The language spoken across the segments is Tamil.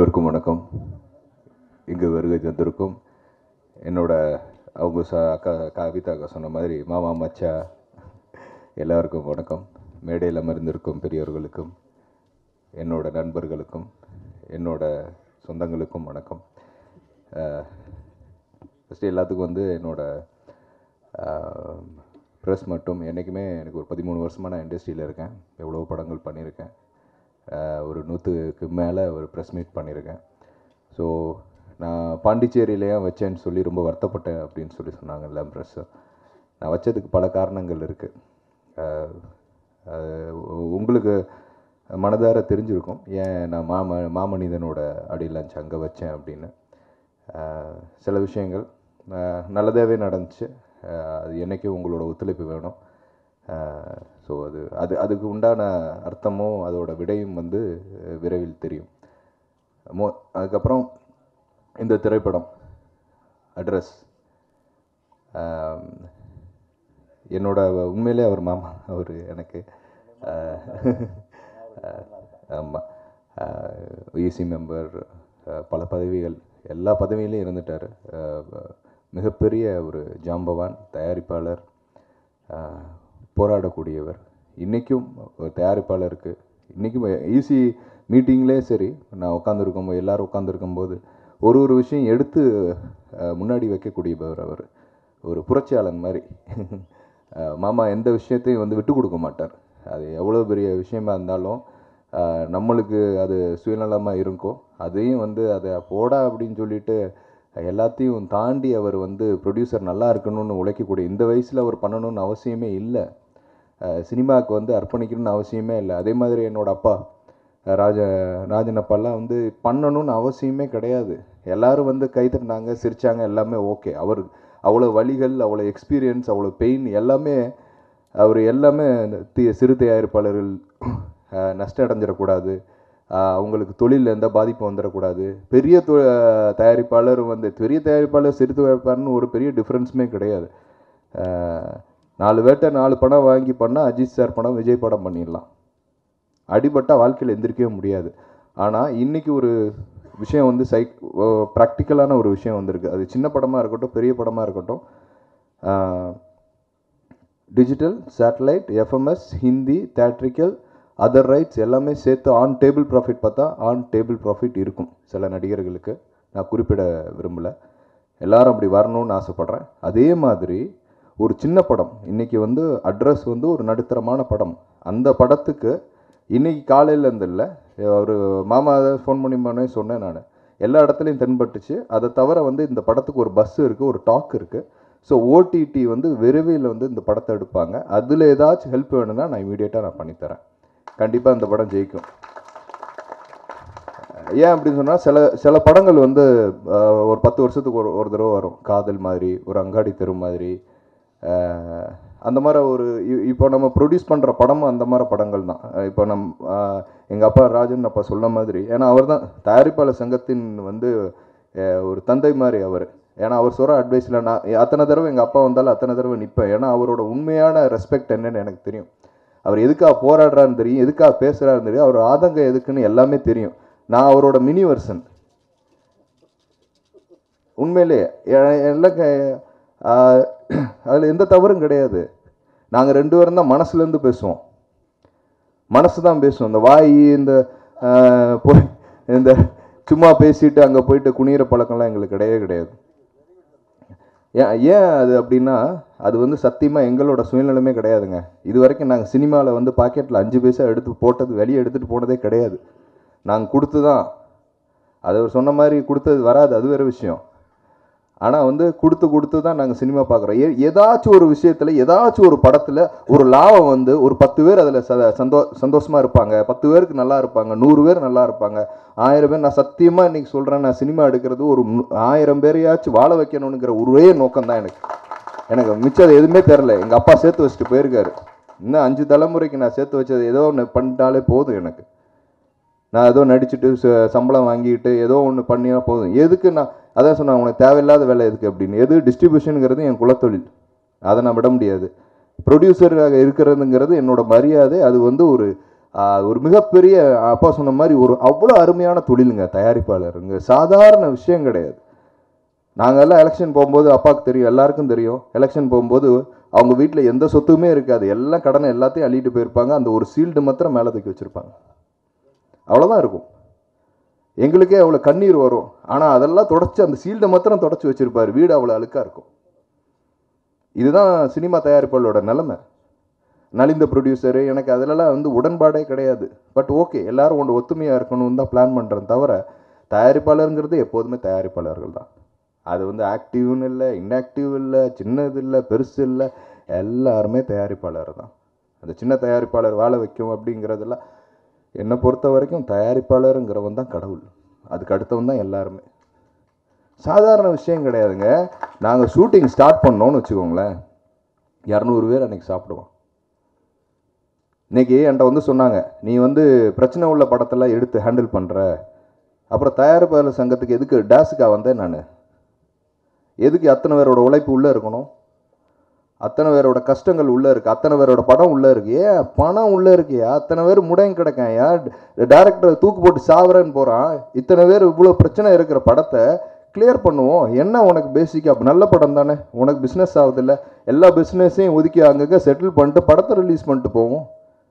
அனைவருக்கும் வணக்கம் இங்கு வருகை தந்திருக்கும் என்னோட அவங்க ச அக்கா கவிதா அக்கா சொன்ன மாதிரி மாமா மச்சா எல்லாருக்கும் வணக்கம் மேடையில் அமர்ந்திருக்கும் பெரியவர்களுக்கும் என்னோட நண்பர்களுக்கும் என்னோட சொந்தங்களுக்கும் வணக்கம் ஃபஸ்ட்டு எல்லாத்துக்கும் வந்து என்னோட ப்ரெஸ் மட்டும் என்றைக்குமே எனக்கு ஒரு பதிமூணு வருஷமாக நான் இண்டஸ்ட்ரியில் இருக்கேன் எவ்வளோ படங்கள் பண்ணியிருக்கேன் ஆஹ் ஒரு நூற்றுக்கு மேலே ஒரு ப்ரெஸ் மீட் பண்ணியிருக்கேன் ஸோ நான் பாண்டிச்சேரியில ஏன் வச்சேன்னு சொல்லி ரொம்ப வருத்தப்பட்டேன் அப்படின்னு சொல்லி சொன்னாங்கல்ல ப்ரெஸ்ஸு நான் வச்சதுக்கு பல காரணங்கள் இருக்குது உங்களுக்கு மனதார தெரிஞ்சிருக்கும் ஏன் நான் மாம மாமனிதனோட ஆடியோ லான்ச் அங்கே வச்சேன் அப்படின்னு ஆஹ் சில விஷயங்கள் ஆஹ் நல்லதாகவே நடந்துச்சு ஆஹ் அது என்றைக்கும் உங்களோட ஒத்துழைப்பு வேணும் ஸோ அது அது அதுக்கு உண்டான அர்த்தமும் அதோட விடையும் வந்து அஹ், விரைவில் தெரியும் மோ அதுக்கப்புறம் இந்த திரைப்படம் அட்ரஸ் என்னோட உண்மையிலே அவர் மாமா அவர் எனக்கு ஆமாம் இசி மெம்பர் பல பதவிகள் எல்லா பதவியிலையும் இருந்துட்டார் மிகப்பெரிய ஒரு ஜாம்பவான் தயாரிப்பாளர் ஆஹ், போராடக்கூடியவர் இன்றைக்கும் ஒரு தயாரிப்பாளருக்கு இன்றைக்கும் ஈஸி மீட்டிங்லேயே சரி நான் உட்காந்துருக்கும் எல்லாரும் உட்காந்துருக்கும்போது ஒரு ஒரு விஷயம் எடுத்து ஆஹ், முன்னாடி வைக்கக்கூடியவர் அவர் ஒரு புரட்சியாளன் மாதிரி ஆஹ், மாமா எந்த விஷயத்தையும் வந்து விட்டு கொடுக்க மாட்டார் அது எவ்வளோ பெரிய விஷயமா இருந்தாலும் ஆஹ், நம்மளுக்கு அது சுயநலமாக இருக்கும் அதையும் வந்து அதை போடா அப்படின்னு சொல்லிட்டு எல்லாத்தையும் தாண்டி அவர் வந்து ப்ரொடியூசர் நல்லா இருக்கணும்னு உழைக்கக்கூடிய இந்த வயசில் அவர் பண்ணணும்னு அவசியமே இல்லை சினிமாவுக்கு வந்து அர்ப்பணிக்கணும்னு அவசியமே இல்லை அதே மாதிரி என்னோட அப்பா அஹ் ராஜ ராஜன் அப்பாலாம் வந்து பண்ணணும்னு அவசியமே கிடையாது எல்லாரும் வந்து கை தட்டினாங்க சிரிச்சாங்க எல்லாமே ஓகே அவர் அவ்வளோ வழிகள் அவ்வளோ எக்ஸ்பீரியன்ஸ் அவ்வளோ பெயின் எல்லாமே அவர் எல்லாமே இந்த தி சிறு தயாரிப்பாளர்கள் அஹ், நஷ்டம் அடைஞ்சிடக்கூடாது அஹ், அவங்களுக்கு தொழிலில் எந்த பாதிப்பும் வந்துடக்கூடாது பெரிய தொ தயாரிப்பாளர் வந்து பெரிய தயாரிப்பாளர் சிறு தயாரிப்பாளர்னு ஒரு பெரிய டிஃப்ரென்ஸுமே கிடையாது அஹ், நாலு வேட்டை நாலு படம் வாங்கி பண்ணால் அஜித் சார் படம் விஜய் படம் பண்ணிடலாம் அடிபட்டால் வாழ்க்கையில் எந்திரிக்கவே முடியாது ஆனால் இன்னைக்கு ஒரு விஷயம் வந்து சைக் ப்ராக்டிக்கலான ஒரு விஷயம் வந்திருக்கு அது சின்ன படமாக இருக்கட்டும் பெரிய படமாக இருக்கட்டும் digital satellite FMS Hindi theatrical other rights எல்லாமே சேர்த்து ஆன் டேபிள் ப்ராஃபிட் பார்த்தா ஆன் டேபிள் ப்ராஃபிட் இருக்கும் சில நடிகர்களுக்கு நான் குறிப்பிட விரும்பலை எல்லாரும் அப்படி வரணும்னு ஆசைப்பட்றேன் அதே மாதிரி ஒரு சின்ன படம் இன்னைக்கு வந்து அட்ரஸ் வந்து ஒரு நடுத்தரமான படம் அந்த படத்துக்கு இன்னைக்கு காலையில் இருந்து இல்லை ஒரு மாமா ஃபோன் பண்ணி பண்ணே சொன்னேன் நான் எல்லா இடத்துலையும் தென்பட்டுச்சு அதை தவிர வந்து இந்த படத்துக்கு ஒரு பஸ் இருக்குது ஒரு டாக் இருக்குது ஸோ ஓடிடி வந்து விரைவில் வந்து இந்த படத்தை எடுப்பாங்க அதில் ஏதாச்சும் ஹெல்ப் வேணும்னா நான் இமீடியட்டாக நான் பண்ணித்தரேன் கண்டிப்பாக இந்த படம் ஜெயிக்கும் ஏன் அப்படின்னு சொன்னால் சில சில படங்கள் வந்து ஆஹ், ஒரு பத்து வருஷத்துக்கு ஒரு ஒரு தடவை வரும் காதல் மாதிரி ஒரு அங்காடி தெரு மாதிரி ஆஹ், அந்த மாதிரி ஒரு இ- இப்போ நம்ம ப்ரொடியூஸ் பண்ணுற படமும் அந்த மாதிரி படங்கள் தான் ஆஹ், இப்போ நம் எங்கள் அப்பா ராஜன் அப்பா சொன்ன மாதிரி ஏன்னா அவர் தான் தயாரிப்பாளர் சங்கத்தின் வந்து ஆஹ், ஒரு தந்தை மாதிரி அவர் ஏன்னா அவர் சொல்கிற அட்வைஸில் நான் அத்தனை தடவை எங்கள் அப்பா வந்தாலும் அத்தனை தடவை நிற்பேன் ஏன்னா அவரோட உண்மையான ரெஸ்பெக்ட் என்னன்னு எனக்கு தெரியும் அவர் எதுக்காக போராடுறாருன்னு தெரியும் எதுக்காக பேசுகிறாருன்னு தெரியும் அவர் ஆதங்கம் எதுக்குன்னு எல்லாமே தெரியும் நான் அவரோட மினி வெர்சன் உண்மையிலேயே எ- எல்லாம் அதில் எந்த தவறும் கிடையாது நாங்கள் ரெண்டு பேரும் தான் மனசுலேருந்து பேசுவோம் மனசு தான் பேசும் இந்த வாய் இந்த ஆஹ், போய் இந்த சும்மா பேசிட்டு அங்கே போயிட்டு குனிகிற பழக்கம்லாம் எங்களுக்கு கிடையவே கிடையாது ஏன் ஏன் அது அப்படின்னா அது வந்து சத்தியமாக எங்களோட சுயநலமே கிடையாதுங்க இது வரைக்கும் நாங்கள் சினிமாவில் வந்து பாக்கெட்டில் அஞ்சு பைசா எடுத்து போட்டது வெளியே எடுத்துகிட்டு போனதே கிடையாது நாங்கள் கொடுத்து தான் அது அவர் சொன்ன மாதிரி கொடுத்தது வராது அது வேறு விஷயம் ஆனால் வந்து கொடுத்து கொடுத்து தான் நாங்கள் சினிமா பார்க்குறோம் ஏ ஏதாச்சும் ஒரு விஷயத்தில் ஏதாச்சும் ஒரு படத்தில் ஒரு லாபம் வந்து ஒரு பத்து பேர் அதில் ச சந்தோ சந்தோஷமாக இருப்பாங்க பத்து பேருக்கு நல்லா இருப்பாங்க நூறு பேர் நல்லா இருப்பாங்க ஆயிரம் பேர் நான் சத்தியமாக இன்றைக்கி சொல்கிறேன் நான் சினிமா எடுக்கிறது ஒரு நூ- ஆயிரம் பேரையாச்சும் வாழ வைக்கணுங்கிற ஒரே நோக்கம் தான் எனக்கு எனக்கு மிச்சம் எதுவுமே தெரில எங்கள் அப்பா சேர்த்து வச்சுட்டு போயிருக்காரு இன்னும் அஞ்சு தலைமுறைக்கு நான் சேர்த்து வச்சது ஏதோ ஒன்று பண்ணிட்டாலே போதும் எனக்கு நான் ஏதோ நடிச்சுட்டு ச- சம்பளம் வாங்கிட்டு ஏதோ ஒன்று பண்ணினா போதும் எதுக்கு நான் அதான் சொன்னேன் உனக்கு தேவையில்லாத வேலை எதுக்கு அப்படின்னு எது டிஸ்ட்ரிபியூஷனுங்கிறது என் குலத்தொழில் அதை நான் விட முடியாது ப்ரொடியூசராக இருக்கிறதுங்கிறது என்னோட மரியாதை அது வந்து ஒரு ஆஹ் ஒரு மிகப்பெரிய அப்பா சொன்ன மாதிரி ஒரு அவ்வளோ அருமையான தொழிலுங்க தயாரிப்பாளருங்க சாதாரண விஷயம் கிடையாது நாங்கெல்லாம் எலெக்ஷன் போகும்போது அப்பாவுக்கு தெரியும் எல்லாருக்கும் தெரியும் எலெக்ஷன் போகும்போது அவங்க வீட்டில் எந்த சொத்துமே இருக்காது எல்லாம் கடனை எல்லாத்தையும் அள்ளிட்டு போயிருப்பாங்க அந்த ஒரு சீல்டு மாத்திரம் மேலே தூக்கி வச்சுருப்பாங்க அவ்வளோதான் இருக்கும் எங்களுக்கே அவ்வளோ கண்ணீர் வரும் ஆனால் அதெல்லாம் தொடச்சி அந்த சீல்டை மாத்திரம் தொடச்சி வச்சிருப்பாரு வீடு அவ்வளோ அழுக்காக இருக்கும் இதுதான் சினிமா தயாரிப்பாளரோட நிலைமை நலிந்த ப்ரொடியூசரு எனக்கு அதிலலாம் வந்து உடன்பாடே கிடையாது பட் ஓகே எல்லாரும் ஒன்று ஒத்துமையாக இருக்கணும்னு தான் பிளான் பண்ணுறேன் தவிர தயாரிப்பாளருங்கிறது எப்போதுமே தயாரிப்பாளர்கள் தான் அது வந்து ஆக்டிவ்னு இல்லை இன்ஆக்டிவ் இல்லை சின்னது இல்லை பெருசு இல்லை எல்லாருமே தயாரிப்பாளர் தான் அந்த சின்ன தயாரிப்பாளர் வாழ வைக்கும் அப்படிங்கிறதெல்லாம் என்னை பொறுத்த வரைக்கும் தயாரிப்பாளருங்கிறவன் தான் கடவுள் அதுக்கு அடுத்தவன் தான் எல்லாருமே சாதாரண விஷயம் கிடையாதுங்க நாங்கள் ஷூட்டிங் ஸ்டார்ட் பண்ணோன்னு வச்சுக்கோங்களேன் இரநூறு பேர் அன்றைக்கி சாப்பிடுவோம் இன்னைக்கு என்கிட்ட வந்து சொன்னாங்க நீ வந்து பிரச்சனை உள்ள படத்தெல்லாம் எடுத்து ஹேண்டில் பண்ணுற அப்புறம் தயாரிப்பாளர் சங்கத்துக்கு எதுக்கு டேஸுக்கா வந்தேன் நான் எதுக்கு அத்தனை பேரோட உழைப்பு உள்ளே இருக்கணும் அத்தனை பேரோட கஷ்டங்கள் உள்ளே இருக்குது அத்தனை பேரோட படம் உள்ளே இருக்கு ஏன் பணம் உள்ளே இருக்கியா அத்தனை பேர் முடையும் கிடக்காயா டேரக்டர் தூக்கு போட்டு சாவரேன்னு போகிறான் இத்தனை பேர் இவ்வளோ பிரச்சனை இருக்கிற படத்தை கிளியர் பண்ணுவோம் என்ன உனக்கு பேசிக்காக நல்ல படம் தானே உனக்கு பிஸ்னஸ் ஆகுதில்ல எல்லா பிஸ்னஸையும் ஒதுக்கி அங்கங்கே செட்டில் பண்ணிட்டு படத்தை ரிலீஸ் பண்ணிட்டு போவோம்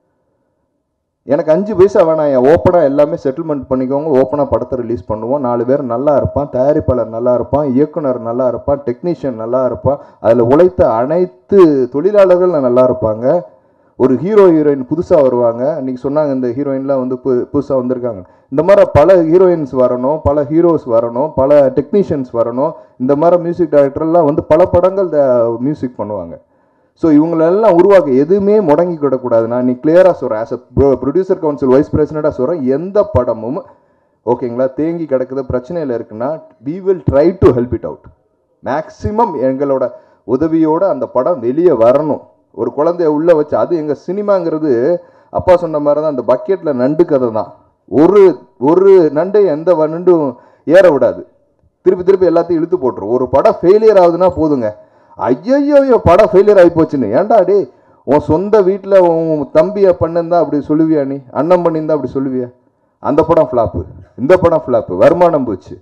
எனக்கு அஞ்சு பைசா வேணாம் என் ஓப்பனாக எல்லாமே செட்டில்மெண்ட் பண்ணிக்கோங்க ஓப்பனாக படத்தை ரிலீஸ் பண்ணுவோம் நாலு பேர் நல்லா இருப்பான் தயாரிப்பாளர் நல்லா இருப்பான் இயக்குனர் நல்லா இருப்பான் டெக்னீஷியன் நல்லா இருப்பான் அதில் உழைத்த அனைத்து தொழிலாளர்கள் நல்லா இருப்பாங்க ஒரு ஹீரோ ஹீரோயின் புதுசாக வருவாங்க அன்றைக்கி சொன்னாங்க இந்த ஹீரோயின்லாம் வந்து பு புதுசாக வந்திருக்காங்க இந்த மாதிரி பல ஹீரோயின்ஸ் வரணும் பல ஹீரோஸ் வரணும் பல டெக்னீஷியன்ஸ் வரணும் இந்த மாதிரி மியூசிக் டைரக்டர்லாம் வந்து பல படங்கள் மியூசிக் பண்ணுவாங்க ஸோ இவங்களெல்லாம் உருவாக்க எதுவுமே முடங்கி கிடக்கூடாது நான் நீ கிளியராக சொல்கிறேன் as a producer council vice பிரசிடெண்ட்டாக சொல்கிறேன் எந்த படமும் ஓகேங்களா தேங்கி கிடக்குது பிரச்சனையில் இருக்குன்னா we will try to help it out maximum எங்களோட உதவியோடு அந்த படம் வெளியே வரணும் ஒரு குழந்தைய உள்ளே வச்சு அது எங்கள் சினிமாங்கிறது அப்பா சொன்ன மாதிரி தான் அந்த பக்கெட்டில் நண்டு கதை தான் ஒரு ஒரு நண்டை எந்த நண்டும் ஏற விடாது திருப்பி திருப்பி எல்லாத்தையும் இழுத்து போட்டுரும் ஒரு படம் ஃபெயிலியர் ஆகுதுன்னா போதுங்க ஐயோ படம் ஃபெயிலியர் ஆகி போச்சுன்னு ஏன்டா டே உன் சொந்த வீட்டில் உன் தம்பியை பண்ணிருந்தா அப்படி சொல்லுவியா நீ அண்ணன் பண்ணியிருந்தா அப்படி சொல்லுவியா அந்த படம் ஃப்ளாப்பு இந்த படம் ஃப்ளாப்பு வருமானம் போச்சு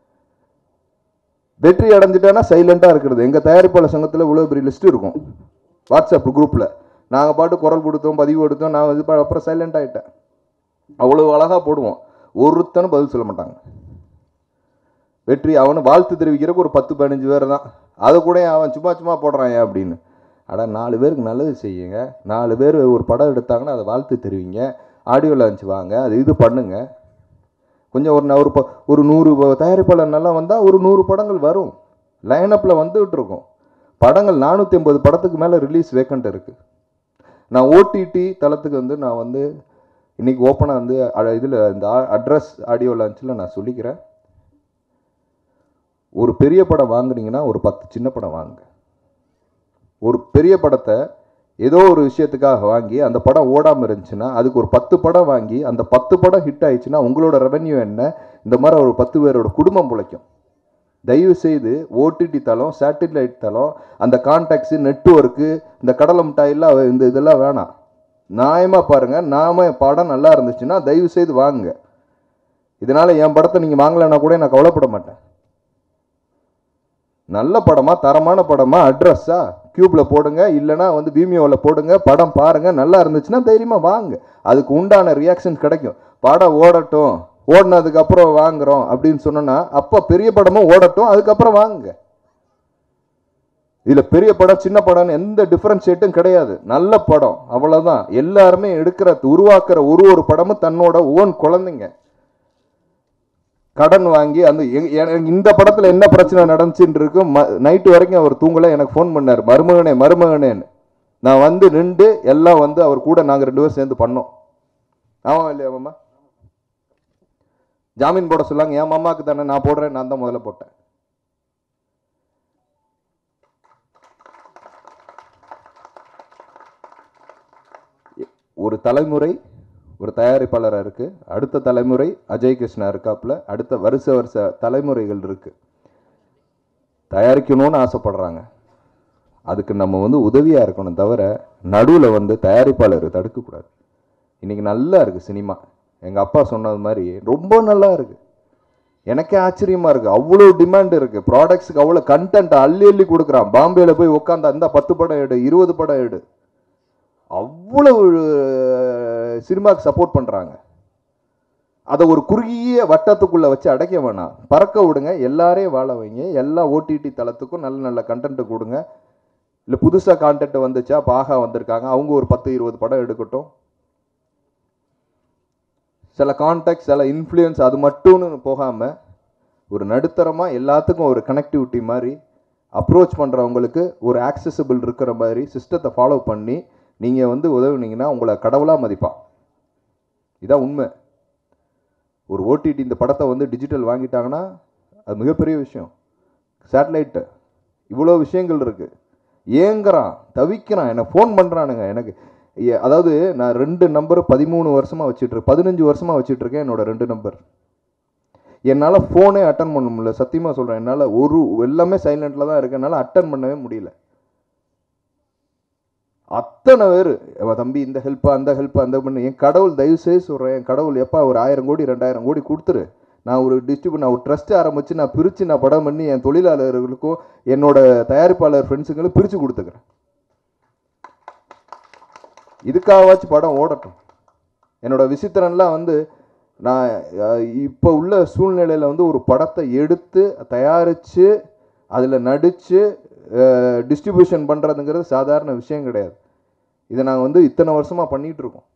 வெற்றி அடைஞ்சிட்டானா சைலண்டாக இருக்கிறது எங்கள் தயாரிப்பாளர் சங்கத்தில் இவ்வளோ பெரிய லிஸ்ட் இருக்கும் வாட்ஸ்அப் குரூப்பில் நாங்கள் பாட்டு குரல் கொடுத்தோம் பதிவு கொடுத்தோம் நான் இது ப- அப்புறம் சைலண்ட் ஆகிட்டேன் அவ்வளோ அழகாக போடுவோம் ஒருத்தனும் பதில் சொல்ல மாட்டாங்க வெற்றி அவனு வாழ்த்து தெரிவிக்கிறதுக்கு ஒரு பத்து பதினஞ்சு பேர் தான் அதை கூட அவன் சும்மா சும்மா போடுறான் ஏன் அப்படின்னு அட நாலு பேருக்கு நல்லது செய்யுங்க நாலு பேர் ஒரு படம் எடுத்தாங்கன்னா அதை வாழ்த்து தெரிவிங்க ஆடியோ லான்ச் வாங்க அது இது பண்ணுங்க கொஞ்சம் ஒரு ந- ஒரு ப- ஒரு நூறு ப- தயாரிப்பாளர் நல்லா வந்தால் ஒரு நூறு படங்கள் வரும் லைனப்பில் வந்துகிட்டு இருக்கும் படங்கள் நானூற்றி ஐம்பது படத்துக்கு மேலே ரிலீஸ் வேக்கண்ட் இருக்குது நான் ஓடிடி தளத்துக்கு வந்து நான் வந்து இன்னைக்கு ஓப்பனாக வந்து இதில் இந்த அட்ரஸ் ஆடியோ லான்ச்சில் நான் சொல்லிக்கிறேன் ஒரு பெரிய படம் வாங்குனீங்கன்னா ஒரு பத்து சின்ன படம் வாங்குங்க ஒரு பெரிய படத்தை ஏதோ ஒரு விஷயத்துக்காக வாங்கி அந்த படம் ஓடாமல் இருந்துச்சுன்னா அதுக்கு ஒரு பத்து படம் வாங்கி அந்த பத்து படம் ஹிட் ஆயிடுச்சுன்னா உங்களோட ரெவென்யூ என்ன இந்த மாதிரி ஒரு பத்து பேரோட குடும்பம் பிழைக்கும் தயவு செய்து ஓடிடி தளம் சேட்டிலைட் தளம் அந்த கான்டாக்ட்ஸு நெட்ஒர்க்கு இந்த கடலை மிட்டாயெல்லாம் இந்த இதெல்லாம் வேணாம் நியாயமாக பாருங்கள் நாம படம் நல்லா இருந்துச்சுன்னா தயவு செய்து வாங்குங்க இதனால் என் படத்தை நீங்கள் வாங்கலைன்னா கூட நான் கவலைப்பட மாட்டேன் நல்ல படமா தரமான படமா அட்ரஸா கியூப்ல போடுங்க இல்லைன்னா வந்து விமியோவில் போடுங்க படம் பாருங்க நல்லா இருந்துச்சுன்னா தைரியமா வாங்க அதுக்கு உண்டான ரியாக்ஷன் கிடைக்கும் படம் ஓடட்டும் ஓடினதுக்கு அப்புறம் வாங்குறோம் அப்படின்னு சொன்னோன்னா அப்போ பெரிய படமும் ஓடட்டும் அதுக்கப்புறம் வாங்குங்க இதுல பெரிய படம் சின்ன படம்னு எந்த டிஃபரன்ஷியேட்டும் கிடையாது நல்ல படம் அவ்வளவுதான் எல்லாருமே எடுக்கிற உருவாக்குற ஒரு ஒரு படமும் தன்னோட ஓன் குழந்தைங்க கடன் வாங்கி அந்த எங்க- எனக்கு இந்த படத்துல என்ன பிரச்சனை நடந்துச்சுன்னு இருக்கு நைட்டு வரைக்கும் அவர் தூங்கல எனக்கு ஃபோன் பண்ணார் மருமகனே மருமகனேன்னு நான் வந்து நின்று எல்லாம் வந்து அவர் கூட நாங்க ரெண்டு பேரும் சேர்ந்து பண்ணோம் ஆமா இல்லையா மாமா ஜாமீன் போட சொல்லாங்க என் மாமாக்கு தானே நான் போடுறேன் நான் தான் முதல்ல போட்டேன் ஒரு தலைமுறை ஒரு தயாரிப்பாளராக இருக்கு அடுத்த தலைமுறை அஜய் கிருஷ்ணா இருக்காப்புல அடுத்த வருஷ வருஷ தலைமுறைகள் இருக்கு தயாரிக்கணும்னு ஆசைப்படுறாங்க அதுக்கு நம்ம வந்து உதவியாக இருக்கணும் தவிர நடுவில் வந்து தயாரிப்பாளர் தடுக்கக்கூடாது இன்னைக்கு நல்லா இருக்குது சினிமா எங்கள் அப்பா சொன்னது மாதிரி ரொம்ப நல்லா இருக்குது எனக்கே ஆச்சரியமா இருக்கு அவ்வளோ டிமாண்ட் இருக்கு ப்ராடக்ட்ஸ்க்கு அவ்வளோ கண்டென்ட் அள்ளி அள்ளி கொடுக்குறான் பாம்பேல போய் உட்காந்து அந்த பத்து படம் எடு இருபது படம் எடு அவ்வளவு சினிமாக்கு சப்போர்ட் பண்றாங்க அதை ஒரு குறுகிய வட்டத்துக்குள்ள வச்சு அடைக்க வேணாம் பறக்க விடுங்க எல்லாரையும் வாழ வைங்க எல்லா ஓடிடி தளத்துக்கும் நல்ல நல்ல கண்டென்ட் கொடுங்க இல்லை புதுசாக கான்டென்ட் வந்துச்சா பாகா வந்திருக்காங்க அவங்க ஒரு பத்து இருபது படம் எடுக்கட்டும் சில கான்டாக்ட் சில இன்ஃப்ளூயன்ஸ் அது மட்டும்னு போகாமல் ஒரு நடுத்தரமாக எல்லாத்துக்கும் ஒரு கனெக்டிவிட்டி மாதிரி அப்ரோச் பண்ணுறவங்களுக்கு ஒரு ஆக்சசபிள் இருக்கிற மாதிரி சிஸ்டத்தை ஃபாலோ பண்ணி நீங்கள் வந்து உதவுனீங்கன்னா உங்களை கடவுளாக மதிப்பான் இதான் உண்மை ஒரு ஓடிடி இந்த படத்தை வந்து டிஜிட்டல் வாங்கிட்டாங்கன்னா அது மிகப்பெரிய விஷயம் சேட்டலைட்டு இவ்வளோ விஷயங்கள் இருக்குது ஏங்குறான் தவிக்கிறான் எனக்கு ஃபோன் பண்ணுறானுங்க எனக்கு ஏ- அதாவது நான் ரெண்டு நம்பர் பதிமூணு வருஷமாக வச்சுட்டு பதினஞ்சு வருஷமாக வச்சுட்டு இருக்கேன் என்னோட ரெண்டு நம்பர் என்னால் ஃபோனே அட்டன் பண்ண முடியல சத்தியமாக சொல்கிறேன் என்னால் ஒரு எல்லாமே சைலண்டில் தான் இருக்கு என்னால் அட்டன் பண்ணவே முடியல அத்தனை பேர் தம்பி இந்த ஹெல்ப் அந்த ஹெல்ப் அந்த பண்ணு என் கடவுள் தயவு செய்து சொல்கிறேன் என் கடவுள் எப்பா ஒரு ஆயிரம் கோடி ரெண்டாயிரம் கோடி கொடுத்துரு நான் ஒரு டிஸ்ட்ரிபியூட் நான் ஒரு ட்ரஸ்ட் ஆரம்பித்து நான் பிரித்து நான் படம் பண்ணி என் தொழிலாளர்களுக்கும் என்னோட தயாரிப்பாளர் ஃப்ரெண்ட்ஸுங்களும் பிரித்து கொடுத்துக்கிறேன் இதுக்காகவாச்சும் படம் ஓடட்டும் என்னோட விசித்திரன்லாம் வந்து நான் இப்போ உள்ள சூழ்நிலையில் வந்து ஒரு படத்தை எடுத்து தயாரித்து அதில் நடித்து டிஸ்ட்ரிபியூஷன் பண்ணுறதுங்கிறது சாதாரண விஷயம் கிடையாது இதை நாங்கள் வந்து இத்தனை வருஷமாக பண்ணிகிட்டு இருக்கோம்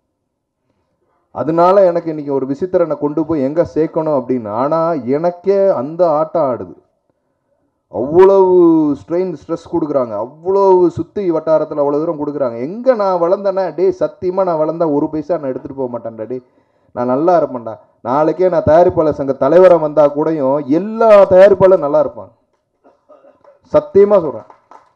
அதனால எனக்கு இன்னைக்கு ஒரு விசித்திரனை கொண்டு போய் எங்கே சேர்க்கணும் அப்படின்னு ஆனால் எனக்கே அந்த ஆட்டம் ஆடுது அவ்வளவு ஸ்ட்ரெயின் ஸ்ட்ரெஸ் கொடுக்குறாங்க அவ்வளவு சுற்றி வட்டாரத்தில் அவ்வளோ தூரம் கொடுக்குறாங்க எங்கே நான் வளர்ந்தேன்னா டேய் சத்தியமாக நான் வளர்ந்தா ஒரு பைசா நான் எடுத்துகிட்டு போக மாட்டேன்டா டேய் நான் நல்லா இருப்பேன்டா நாளைக்கே நான் தயாரிப்பாளர் சங்க தலைவராக வந்தால் கூடயும் எல்லா தயாரிப்பாளரும் நல்லா இருப்பாங்க சத்தியமாக சொல்கிறேன்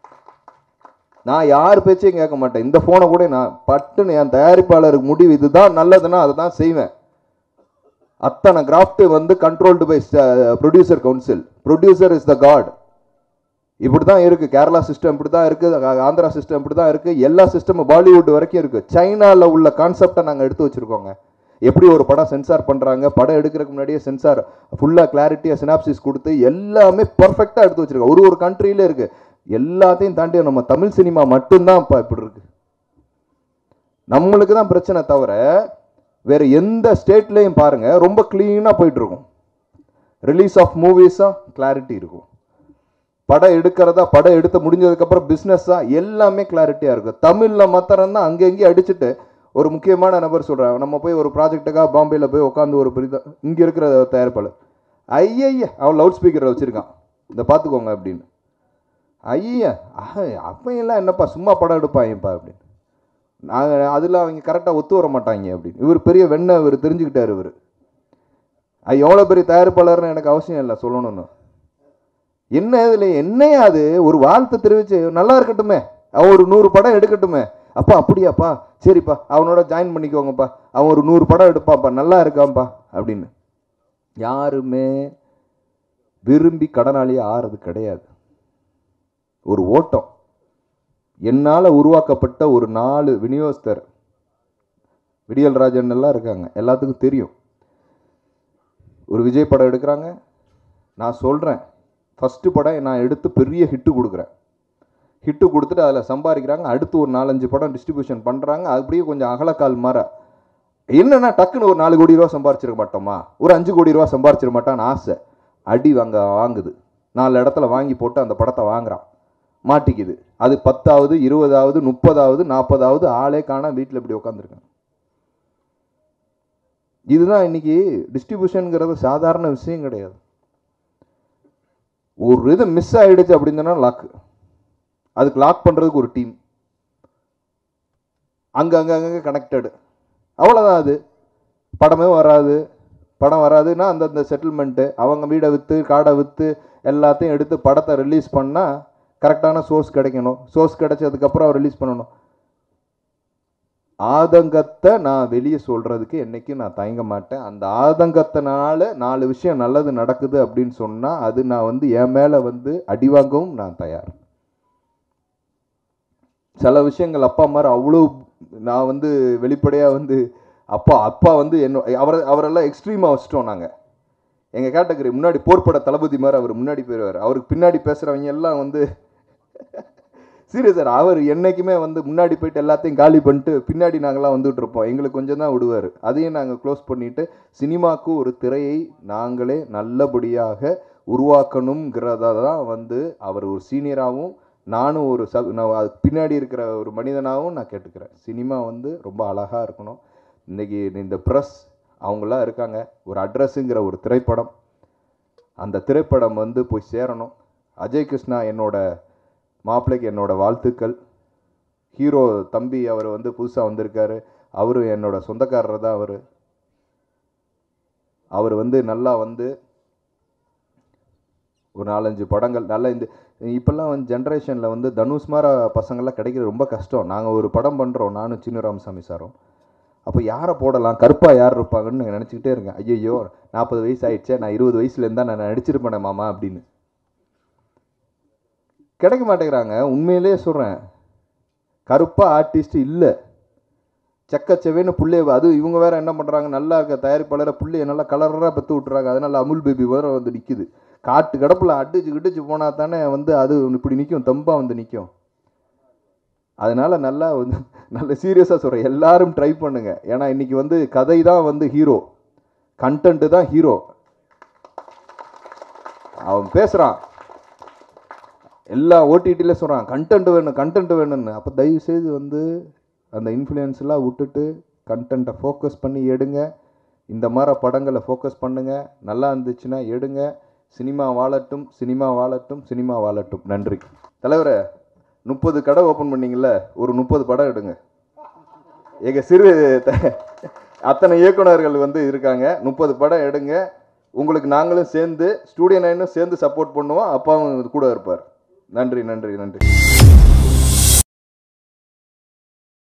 நான் யார் பேச்சையும் கேட்க மாட்டேன் இந்த ஃபோனை கூட நான் பட்டுன்னு என் தயாரிப்பாளருக்கு முடிவு இதுதான் நல்லதுன்னா அதை தான் செய்வேன் அத்தனை கிராஃப்ட் வந்து controlled by producer council producer is the god இப்படி தான் இருக்குது கேரளா சிஸ்டம் இப்படி தான் இருக்குது ஆந்திரா சிஸ்டம் இப்படி தான் இருக்குது எல்லா சிஸ்டமும் பாலிவுட் வரைக்கும் இருக்குது சைனாவில் உள்ள கான்செப்டை நாங்கள் எடுத்து வச்சுருக்கோங்க எப்படி ஒரு படம் சென்சார் பண்ணுறாங்க படம் எடுக்கிறதுக்கு முன்னாடியே சென்சார் ஃபுல்லாக கிளாரிட்டியாக சினாப்சிஸ் கொடுத்து எல்லாமே பர்ஃபெக்டாக எடுத்து வச்சுருக்கோம் ஒரு ஒரு கண்ட்ரியிலே இருக்குது எல்லாத்தையும் தாண்டி நம்ம தமிழ் சினிமா மட்டும்தான் இப்போ இப்படி இருக்குது நம்மளுக்கு தான் பிரச்சனை தவிர வேற எந்த ஸ்டேட்லேயும் பாருங்க ரொம்ப க்ளீனாக போயிட்டு இருக்கும் ரிலீஸ் ஆஃப் மூவிஸாக கிளாரிட்டி இருக்கும் படம் எடுக்கிறதா படம் எடுத்து முடிஞ்சதுக்கப்புறம் பிஸ்னஸாக எல்லாமே கிளாரிட்டியாக இருக்கும் தமிழில் மாத்திரம் தான் அங்கே அடிச்சுட்டு ஒரு முக்கியமான நபர் சொல்கிறாங்க நம்ம போய் ஒரு ப்ராஜெக்ட்டுக்காக பாம்பேயில் போய் உட்காந்து ஒரு பெரிய இங்கே இருக்கிற தயாரிப்பாளர் ஐயய்ய அவன் லவுட் ஸ்பீக்கரை வச்சுருக்கான் இதை பார்த்துக்கோங்க அப்படின்னு ஐயா அப்பையெல்லாம் என்னப்பா சும்மா படம் எடுப்பாங்கப்பா அப்படின்னு நாங்கள் அதில் அவங்க கரெக்டாக ஒத்து வர மாட்டாங்க அப்படின்னு இவர் பெரிய வெண்ணை இவர் தெரிஞ்சுக்கிட்டார் இவர் அது எவ்வளோ பெரிய தயாரிப்பாளர்னு எனக்கு அவசியம் இல்லை சொல்லணும்னு என்ன இதில் என்னையா அது ஒரு வாழ்த்து தெரிவிச்சு நல்லா இருக்கட்டுமே அவன் ஒரு நூறு படம் எடுக்கட்டுமே அப்பா அப்படியாப்பா சரிப்பா அவனோட ஜாயின் பண்ணிக்கோங்கப்பா அவன் ஒரு நூறு படம் எடுப்பான்ப்பா நல்லா இருக்கான்ப்பா அப்படின்னு யாருமே விரும்பி கடனாளியே ஆறது கிடையாது ஒரு ஓட்டம் என்னால் உருவாக்கப்பட்ட ஒரு நாலு விநியோகஸ்தர் விடியல் ராஜன் எல்லாம் இருக்காங்க எல்லாத்துக்கும் தெரியும் ஒரு விஜய் படம் எடுக்கிறாங்க நான் சொல்கிறேன் ஃபஸ்ட்டு படம் நான் எடுத்து பெரிய ஹிட்டு கொடுக்குறேன் ஹிட்டு கொடுத்துட்டு அதில் சம்பாதிக்கிறாங்க அடுத்து ஒரு நாலஞ்சு படம் டிஸ்ட்ரிபியூஷன் பண்ணுறாங்க அப்படியே கொஞ்சம் அகலக்கால் மாற என்னன்னா டக்குன்னு ஒரு நாலு கோடி ரூபா சம்பாரிச்சிருக்க மாட்டோமா ஒரு அஞ்சு கோடி ரூபா சம்பாரிச்சிட மாட்டான்னு ஆசை அடி வாங்க வாங்குது நாலு இடத்துல வாங்கி போட்டு அந்த படத்தை வாங்குறான் மாட்டிக்குது அது பத்தாவது இருபதாவது முப்பதாவது நாற்பதாவது ஆளே காண வீட்டில் இப்படி உட்காந்துருக்காங்க இதுதான் இன்னைக்கு டிஸ்ட்ரிபியூஷனுங்கிறது சாதாரண விஷயம் கிடையாது ஒரு இது மிஸ் ஆயிடுச்சு அப்படின்னா லாக்கு அதுக்கு லாக் பண்ணுறதுக்கு ஒரு டீம் அங்கே அங்கே அங்கங்கே கனெக்டடு அவ்வளோதான் அது படமே வராது படம் வராதுன்னா அந்தந்த செட்டில்மெண்ட்டு அவங்க வீடை விற்று காடை விற்று எல்லாத்தையும் எடுத்து படத்தை ரிலீஸ் பண்ணால் கரெக்டான சோர்ஸ் கிடைக்கணும் சோர்ஸ் கிடைச்சதுக்கப்புறம் ரிலீஸ் பண்ணணும் ஆதங்கத்தை நான் வெளியே சொல்கிறதுக்கு என்றைக்கும் நான் தயங்க மாட்டேன் அந்த ஆதங்கத்தினால நாலு விஷயம் நல்லது நடக்குது அப்படின்னு சொன்னால் அது நான் வந்து என் மேலே வந்து அடி வாங்கவும் நான் தயார் சில விஷயங்கள் அப்பா மாதிரி அவ்வளோ நான் வந்து வெளிப்படையாக வந்து அப்பா அப்பா வந்து என்ன அவரை அவரெல்லாம் எக்ஸ்ட்ரீமாக வச்சுட்டோம் நாங்கள் எங்கள் கேட்டகரி முன்னாடி போர்ப்பட தளபதி மாதிரி அவர் முன்னாடி போயிடுவார் அவருக்கு பின்னாடி பேசுகிறவங்க எல்லாம் வந்து சீரியஸ் சார் அவர் என்னைக்குமே வந்து முன்னாடி போயிட்டு எல்லாத்தையும் காலி பண்ணிட்டு பின்னாடி நாங்களாம் வந்துட்டு இருப்போம் எங்களுக்கு கொஞ்சம் தான் விடுவார் அதையும் நாங்கள் க்ளோஸ் பண்ணிட்டு சினிமாவுக்கு ஒரு திரையை நாங்களே நல்லபடியாக உருவாக்கணுங்கிறத தான் வந்து அவர் ஒரு சீனியராகவும் நானும் ஒரு சப் நான் அதுக்கு பின்னாடி இருக்கிற ஒரு மனிதனாகவும் நான் கேட்டுக்கிறேன் சினிமா வந்து ரொம்ப அழகாக இருக்கணும் இன்றைக்கி இந்த ப்ரெஸ் அவங்களாம் இருக்காங்க ஒரு அட்ரஸுங்கிற ஒரு திரைப்படம் அந்த திரைப்படம் வந்து போய் சேரணும் அஜய் கிருஷ்ணா என்னோட மாப்பிள்ளைக்கு என்னோட வாழ்த்துக்கள் ஹீரோ தம்பி அவர் வந்து புதுசாக வந்திருக்காரு அவரு என்னோட சொந்தக்காரர் தான் அவர் அவர் வந்து நல்லா வந்து ஒரு நாலஞ்சு படங்கள் நல்ல இந்த இப்போல்லாம் வந்து ஜென்ரேஷனில் வந்து தனுஷ் மார பசங்கள்லாம் கிடைக்கிறது ரொம்ப கஷ்டம் நாங்கள் ஒரு படம் பண்ணுறோம் நானும் சின்ன ராமசாமி சாரும் அப்போ யாரை போடலாம் கருப்பாக யார் இருப்பாங்கன்னு நினச்சிக்கிட்டே இருக்கேன் ஐயோ நாற்பது வயசு ஆயிடுச்சே நான் இருபது வயசுல இருந்தால் நான் நடிச்சிருப்பேனே மாமா அப்படின்னு கிடைக்க மாட்டேங்கிறாங்க உண்மையிலே சொல்கிறேன் கருப்பாக ஆர்டிஸ்ட் இல்லை செக்கச்செவேன்னு புள்ளைய அது இவங்க வேற என்ன பண்ணுறாங்க நல்லா இருக்க தயாரிப்பாளரை புள்ளைய நல்லா கலராக பெற்று விட்டுறாங்க அதனால அமுல் பேபி வேற வந்து நிற்குது காட்டு கடப்பில் அடிச்சு கிடிச்சு போனால் தானே வந்து அது இப்படி நிற்கும் தெம்பாக வந்து நிற்கும் அதனால நல்லா வந்து நல்ல சீரியஸாக சொல்கிறேன் எல்லாரும் ட்ரை பண்ணுங்க ஏன்னா இன்னைக்கு வந்து கதை தான் வந்து ஹீரோ கண்டென்ட்டு தான் ஹீரோ அவன் பேசுகிறான் எல்லா ஓடிடியில் சொல்கிறான் கண்டென்ட் வேணும் கண்டென்ட் வேணும்னு அப்போ தயவு செய்து வந்து அந்த இன்ஃப்ளூயன்ஸ்லாம் விட்டுட்டு கண்டென்ட்டை ஃபோக்கஸ் பண்ணி எடுங்க இந்த மாதிரி படங்களை ஃபோக்கஸ் பண்ணுங்க நல்லா இருந்துச்சுன்னா எடுங்க சினிமா வாழட்டும் சினிமா வாழட்டும் சினிமா வாழட்டும் நன்றி தலைவரே முப்பது கடை ஓப்பன் பண்ணீங்கல்ல ஒரு முப்பது படம் எடுங்க எங்கள் சிறு த- அத்தனை இயக்குனர்கள் வந்து இருக்காங்க முப்பது படம் எடுங்க உங்களுக்கு நாங்களும் சேர்ந்து ஸ்டூடியோ நைனும் சேர்ந்து சப்போர்ட் பண்ணுவோம் அப்பாவும் கூட இருப்பார் நன்றி நன்றி நன்றி